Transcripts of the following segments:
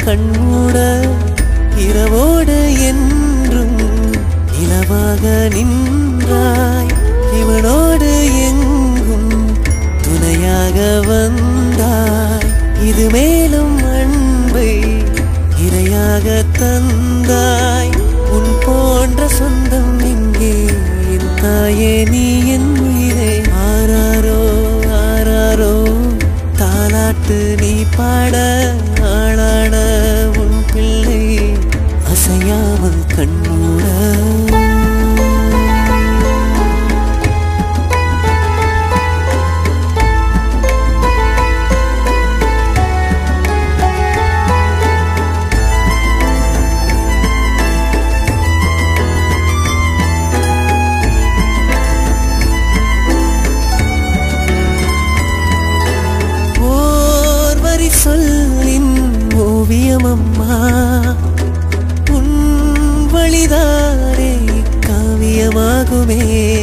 கண்மூட இரவோடு என்றும் நிலவாக நின்றாய் இவனோடு எங்கும் துணையாக வந்தாய் இது மேலும் அன்பை இரையாக தந்தாய் உன் போன்ற சொந்தம் இங்கே என் தாயே நீ என் உயிரே ஆராரோ ஆராரோ தாலாட்டு நீ பாட ஆளாட உன் பிள்ளை அசையாமல் கண்மூட ஓர் வரி சொல்லின் ஓவியம் அம்மா உன் வழிதாரே காவியமாகுமே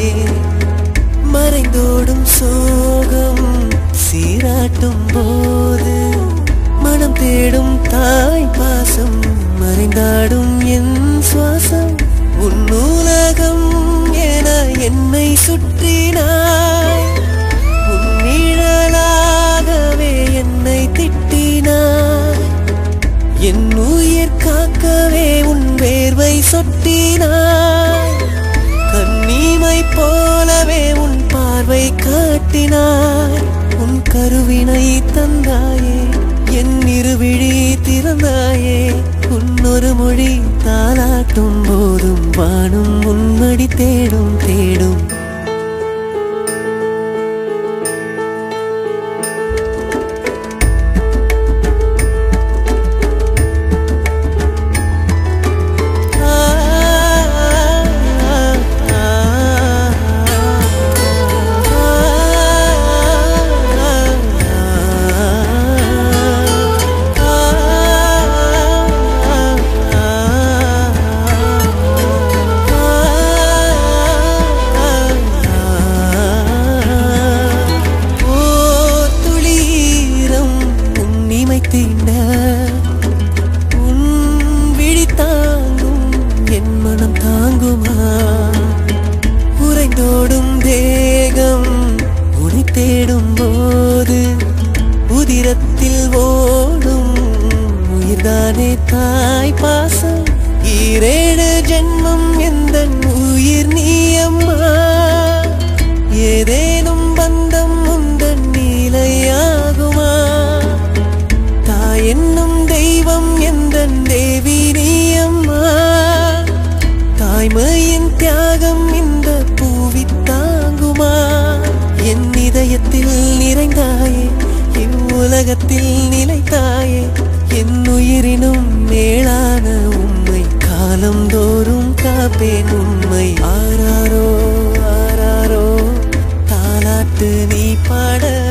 மறைந்தோடும் சோகம் சீராட்டும் போது மனம் தேடும் தாய் பாசம் மறைந்தாடும் என் சுவாசம் உன் நூலகம் என என்னை சுற்றினாய் உன் நிழலாகவே என்னை திட்டினாய் என் உயிர் காக்கவே உன் வேர்வை சொட்டினாய் கண்ணீமை போலவே உன் பார்வை காட்டினாய் உன் கருவினை தந்தாயே என் இருவிழி திறந்தாயே உன்னொரு மொழி தாளாட்டும் போதும் வானும் உன்மடி தேடும் தேடும் ஓர் துளீரம் உன்னிமை தீண்ட உன் விழி தாங்கும் என் மனம் தாங்குமா உறைந்தோடும் தேகம் உனை தேடும் போது உதிரத்தில் ஓடும் உயிர்தானே தாய் பாசம் ஈரேழு ஜென்மம் எந்த உயிர் நீ அம்மா ஏதேனும் பந்தம் உந்தன் நீலையாகுமா தாய் என்னும் தெய்வம் எந்த தேவி நீ அம்மா தாய்மையின் தியாகம் இந்த பூவி தாங்குமா என் இதயத்தில் நிறைந்தாயே இவ்வுலகத்தில் நிலைத்தாயே என் உயிரினும் மேலான உண்மை காலந்தோறும் காப்பேன் உண்மை ஆராரோ ஆராரோ தாலாட்டு நீ பாட